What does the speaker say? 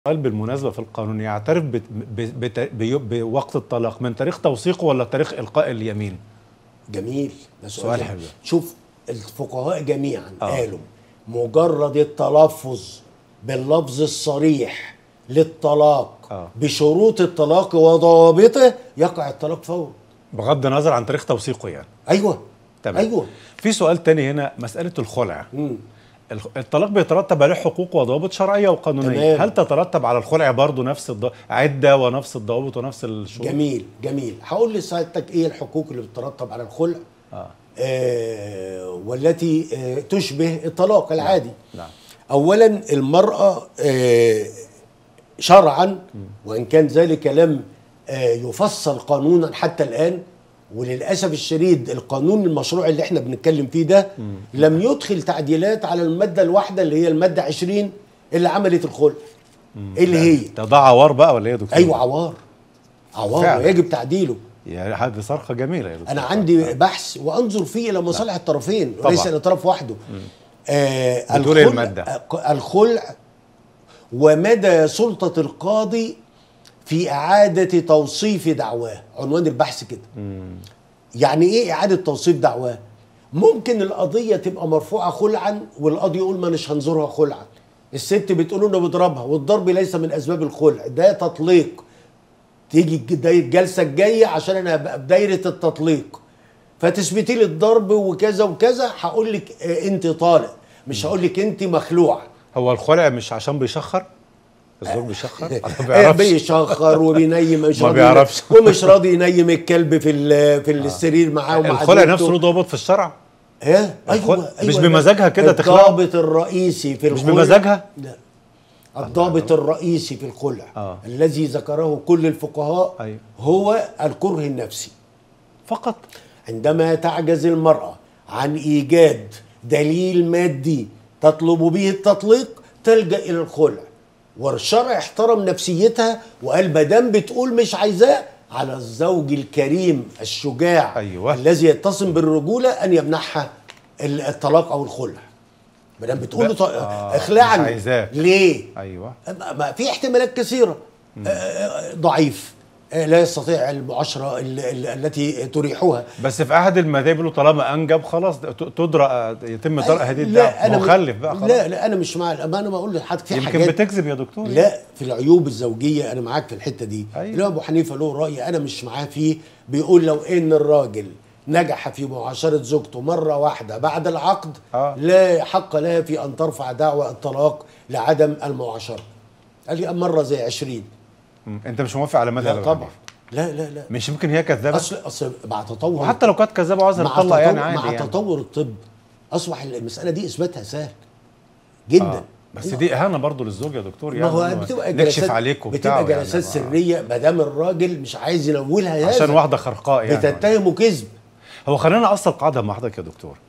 سؤال بالمناسبة في القانون يعترف بت- ب- بت- بي- بوقت الطلاق من تاريخ توثيقه ولا تاريخ إلقاء اليمين؟ جميل ده سؤال جميل. حلو. شوف الفقهاء جميعا آه. قالوا مجرد التلفظ باللفظ الصريح للطلاق آه. بشروط الطلاق وضوابطه يقع الطلاق فورا بغض النظر عن تاريخ توثيقه يعني ايوه تمام ايوه في سؤال تاني هنا مسألة الخلع مم. الخ- الطلاق بيترتب عليه حقوق وضوابط شرعية وقانونية تمام. هل تترتب على الخلع برضه نفس الض... عدة ونفس الضوابط ونفس الشروط؟ جميل جميل هقول لسعادتك ايه الحقوق اللي بتترتب على الخلع آه. آه والتي آه تشبه الطلاق العادي نعم اولا المراه آه، شرعا وان كان ذلك لم آه، يفصل قانونا حتى الان وللاسف الشديد القانون المشروع اللي احنا بنتكلم فيه ده لم يدخل تعديلات على الماده الواحده اللي هي الماده 20 اللي عملت الخلع اللي هي ده ده عوار بقى ولا ايه يا دكتور؟ ايوه عوار عوار فعلا. ويجب تعديله يعني هذه صرخة جميلة يا دكتور انا عندي بحث وانظر فيه الى مصالح الطرفين طبعا. وليس لطرف وحده آه بتقول الخلع- المادة. آه، الخلع ومدى سلطة القاضي في إعادة توصيف دعواه عنوان البحث كده يعني إيه إعادة توصيف دعواه ممكن القضية تبقى مرفوعة خلعا والقاضي يقول ما مش هنظرها خلعا الست بتقول انه بيضربها والضرب ليس من اسباب الخلع ده تطليق تيجي الج- الجلسه الجايه عشان انا ابقى بدايره التطليق فتثبتي لي الضرب وكذا وكذا هقول لك آه، انت طالق مش هقول لك انت مخلوعه هو الخلع مش عشان بيشخر؟ الزوج بيشخر؟ ما آه، بيعرفش بيشخر وبينيم مش ما راضي- بيعرفش. ومش راضي ينيم الكلب في ال- في السرير معاه ومع الخلع زوجته. نفسه له ضوابط في الشرع؟ ايه الخلع- ايوه مش أيوة. بمزاجها كده تخلعه؟ الضابط الرئيسي في مش الخلع بمزاجها؟ لا الضابط الرئيسي في الخلع آه. الذي ذكره كل الفقهاء أيوة. هو الكره النفسي فقط عندما تعجز المرأة عن إيجاد دليل مادي تطلب به التطليق تلجأ إلى الخلع والشرع احترم نفسيتها وقال مادام بتقول مش عايزاه على الزوج الكريم الشجاع أيوة. الذي يتصم بالرجولة أن يمنحها ال- الطلاق أو الخلع مادام بتقول له ط- آه، اخلعا مش عايزاه. ليه؟ ايوه ما- ما في احتمالات كثيرة آه، آه، ضعيف آه، لا يستطيع المعاشرة ال- ال- التي تريحها بس في احد المذاهب يقولوا طالما انجب خلاص ت- تدرى يتم طرق هذه الدعوه لا انا مخلف بقى خلاص لا لا انا مش مع الامانه بقول لحضرتك في يمكن حاجات بتكذب يا دكتور لا في العيوب الزوجيه انا معاك في الحته دي أيوة. الامام ابو حنيفه له راي انا مش معاه فيه بيقول لو ان الراجل نجح في معاشره زوجته مره واحده بعد العقد آه. لا حق لها في ان ترفع دعوى الطلاق لعدم المعاشره قال لي مره زي 20 مم. انت مش موافق على مذهب لا أبو طبعا حنيفة. لا لا لا مش يمكن هي كذابه اصل اصل مع تطور وحتى لو كانت كذابه عاوزه مع تطلق تطور يعني مع عادي يعني. تطور الطب اصبح المساله دي اثباتها سهل جدا آه. بس دي اهانه برضه للزوج يا دكتور ما يعني هو إنه بتبقى نكشف جلسات عليك وبتاع بتبقى جلسات يعني ما- سريه ما دام الراجل مش عايز ينولها هذا عشان واحده خرقاء يعني بتتهمه كذب هو خلينا اصل قاعده مع حضرتك يا دكتور